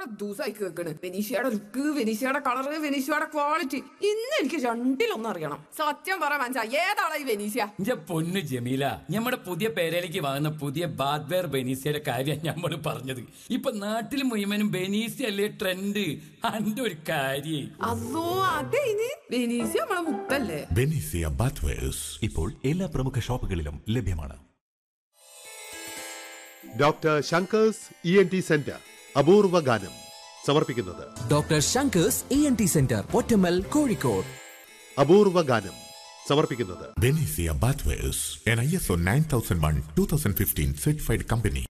എത്ര ദിവസമായി കേൾക്കണ് വെനീഷയുടെ ലുക്ക് വെനീഷയുടെ കളറ് വെനീഷയുടെ ക്വാളിറ്റി ഇന്ന് എനിക്ക് രണ്ടിലൊന്നും അറിയണം സത്യം പറ മനസ്സാ ഏതാണ് ഈ വെനീഷ്യ ഇന്റെ പൊന്ന് ജമീല നമ്മുടെ പുതിയ പേരയിലേക്ക് വാങ്ങുന്ന പുതിയ ബാദ്വേർ ബെനീസിയുടെ കാര്യം നമ്മൾ പറഞ്ഞത് ഇപ്പൊ നാട്ടിൽ മുഴുവനും ബെനീസി അല്ലേ ട്രെൻഡ് അന്റെ ഒരു കാര്യം അതോ അതെ ഇനി വെനീഷ്യ നമ്മളെ മുത്തല്ലേ ബെനീസിയ ബാത്വേഴ്സ് ഇപ്പോൾ എല്ലാ പ്രമുഖ ഷോപ്പുകളിലും ലഭ്യമാണ് doctor Shankar's E N T centre അപൂർവ ഗാനം സമർപ്പിക്കുന്നത് doctor Shankar's E N T centre Pottammal Kozhikode അപൂർവ ഗാനം സമർപ്പിക്കുന്നത് Benesia bathwares an I S O nine thousand one two thousand fifteen certified company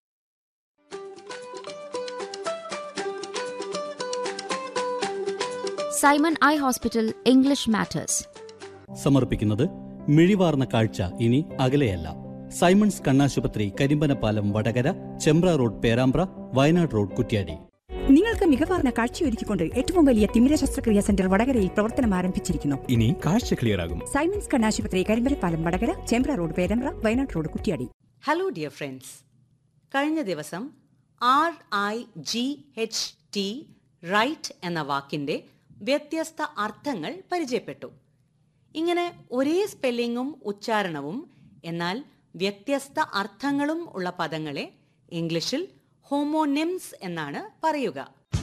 Simon eye hospital English Matters സമർപ്പിക്കുന്നത് മിഴിവാർന്ന കാഴ്ച ഇനി അകലെയല്ല സൈമൺസ് കണ്ണാശുപത്രി കരിമ്പനപ്പാലം വടകര ചെമ്പ്ര റോഡ് പേരാമ്പ്ര വയനാട് റോഡ് കുറ്റ്യാടി നിങ്ങൾക്ക് മികവാർന്ന കാഴ്ചയൊരുക്കിക്കൊണ്ട് ഏറ്റവും വലിയ തിമിര ശസ്ത്രക്രിയ സെന്റർ വടകരയിൽ പ്രവർത്തനം ആരംഭിച്ചിരിക്കുന്നു ഇനി കാഴ്ച ക്ലിയർ ആകും സൈമൻസ് കണ്ണാശുപത്രി Karimbanappalam Vadakara Chembra road Perambra Wayanad road Kuttiady hello dear friends കഴിഞ്ഞ ദിവസം R I G H T right എന്ന വാക്കിന്റെ വ്യത്യസ്ത അർത്ഥങ്ങൾ പരിചയപ്പെട്ടു ഇങ്ങനെ ഒരേ സ്പെല്ലിങ്ങും ഉച്ചാരണവും എന്നാൽ വ്യത്യസ്ത അർത്ഥങ്ങളും ഉള്ള പദങ്ങളെ ഇംഗ്ലീഷിൽ ഹോമോനിംസ് എന്നാണ് പറയുക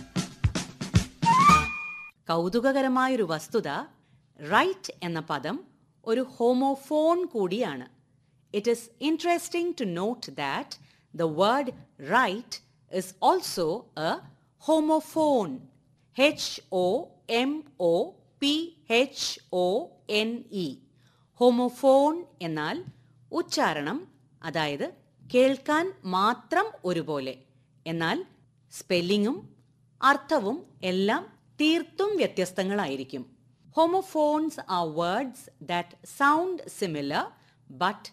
കൗതുകകരമായൊരു വസ്തുത റൈറ്റ് എന്ന പദം ഒരു ഹോമോഫോൺ കൂടിയാണ് it is interesting to note that the word right is also a homophone H O M O P H O N E homophone എന്നാൽ ഉച്ചാരണം അതായത് കേൾക്കാൻ മാത്രം ഒരുപോലെ എന്നാൽ സ്പെല്ലിങ്ങും അർത്ഥവും എല്ലാം തീർത്തും വ്യത്യസ്തങ്ങളായിരിക്കും homophones are words that sound similar but